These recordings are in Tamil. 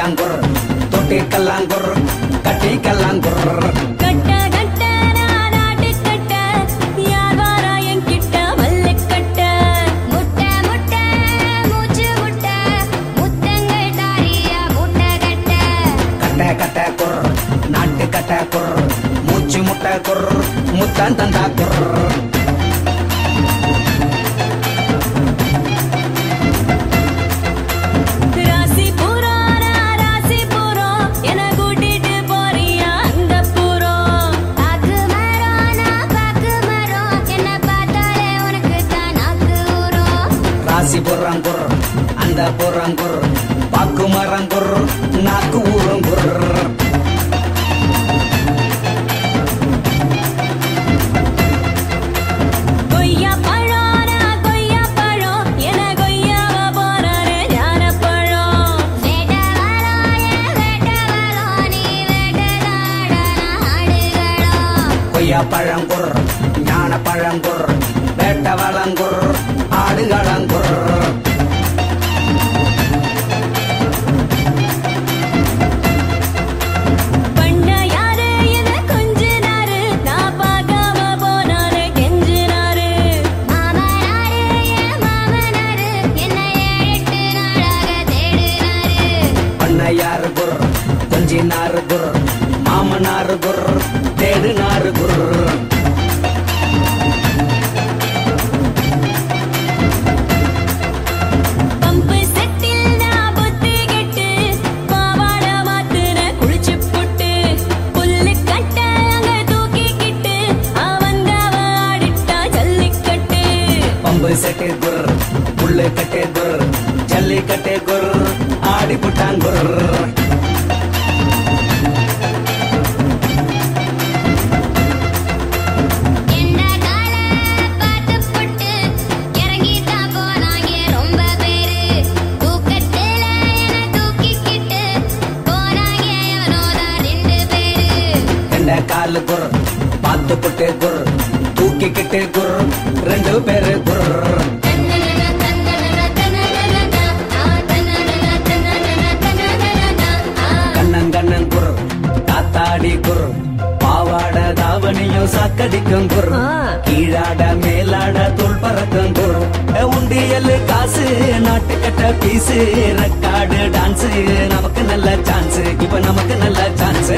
மச்சாங்குர் தொட்டி கல்லாங்குர் கட்டி கல்லாங்குர் கட்ட கட்ட நான் நாட்டு கட்ட யார் வாரா என்கிட்ட மல்லு கட்ட முட்டை முட்டை மூச்சு முட்டை முத்தங்கள் தாரியா முட்டை கட்ட கட்ட கட்ட குர் நாட்டு கட்ட குர் மூச்சு முட்டை குர் முத்தன் தந்தா குர் ராசிபுரம் நான் ராசிபுரம் என கூட்டிட்டு போறியா அந்த புறம் பாக்கு மரம் நான் பாக்கு மரம் என்ன பார்த்தாலே உனக்கு தான் நாக்கு ஊறும் ராசி புறங்குர் அந்த புறங்குர் பாக்கு மரங்குர் நாக்கு ஊருங்குர் கொய்யா பழம் நான் கொய்யா பழம் என கொய்யாவ போறானே ஞான பழம் வேட்ட வரோயே வேட்ட வரோ நீ வேட்டதாட ஆடுகளோ கொய்யா பழங்குர் ஞான பழங்குர் வேட்ட வளங்குர் ஆடுகளங்குர் பண்ண யாரு என கொஞ்சினாரு நான் பார்க்காம போனாரு கெஞ்சினாரு மாமனாரு என் மாமனாரு என்ன ஏழெட்டு நாளாக தேடினாரு பண்ணையாறு குர் கொஞ்சினாறு குர் மாமனாறு குர் தேடுனாறு குர் பம்பு செட்டில் நான் புத்தி கெட்டு பாவாட மாத்துன குளிச்சு புட்டு புல்லு கட்ட அங்க தூக்கிக்கிட்டு அவந்தவ ஆடிட்டா ஜல்லிக்கட்டு பம்பு செட்டு குர் புல்லு கட்டே குர் ஜல்லிக்கட்டே குர் ஆடி புட்டாங்குர் என்ன கால பார்த்து புட்டு இறங்கி தான் போனாங்க ரொம்ப பேரு தூக்கத்துல என்ன தூக்கிக்கிட்டு போனாங்க எவனோதான் ரெண்டு பேரு ரெண்ட காலு குர் பார்த்து புட்டு குர் தூக்கிக்கிட்டு குர் ரெண்டு பேரு குர் கண்ணன் குர் காத்தாடி குர் பாவாட தாவணியும் சாக்கடிக்கும் குர் கீழாட மேலாட தோல் பறக்கும் குர் உண்டியல் காசு நாட்டு கட்ட பீஸு ரெக்கார்டு டான்ஸ் நமக்கு நல்ல சான்ஸ் இப்ப நமக்கு நல்ல சான்ஸ்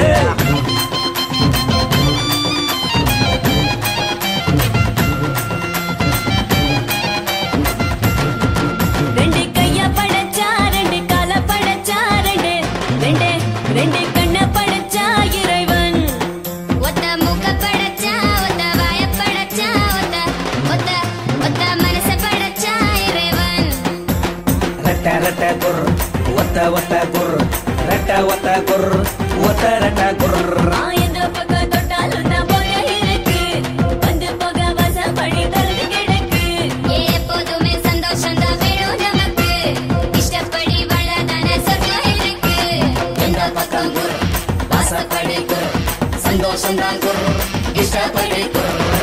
ரெண்டு கைய படைச்சா ரெண்டு கால படைச்சா ரெண்டு ரெண்டு ரெண்டு கண்ண படைச்சா இறைவன் ஒத்த மூக்க படைச்சா ஒத்த வாய படைச்சா ஒத்த ஒத்த ஒத்த மனச படைச்சா இறைவன் ரெட்ட ரெட்ட குர் ஒத்த ஒத்த குர் ரெட்ட ஒத்த குர் ஒத்த ரெட்ட குர் ஆயந்த பக்கம் தொட்டாலும் தான் போல இருக்கு வந்து போக வாசப்படி திறந்து கிடக்கு எப்போதுமே சந்தோஷம் தான் வேணும் நமக்கு இஷ்டப்படி வாழதான சொர்க்கம் இருக்கு எந்த பக்கம் குர் வாசப்படி குர் சந்தோஷம் தான் குர் இஷ்டப்படி குர்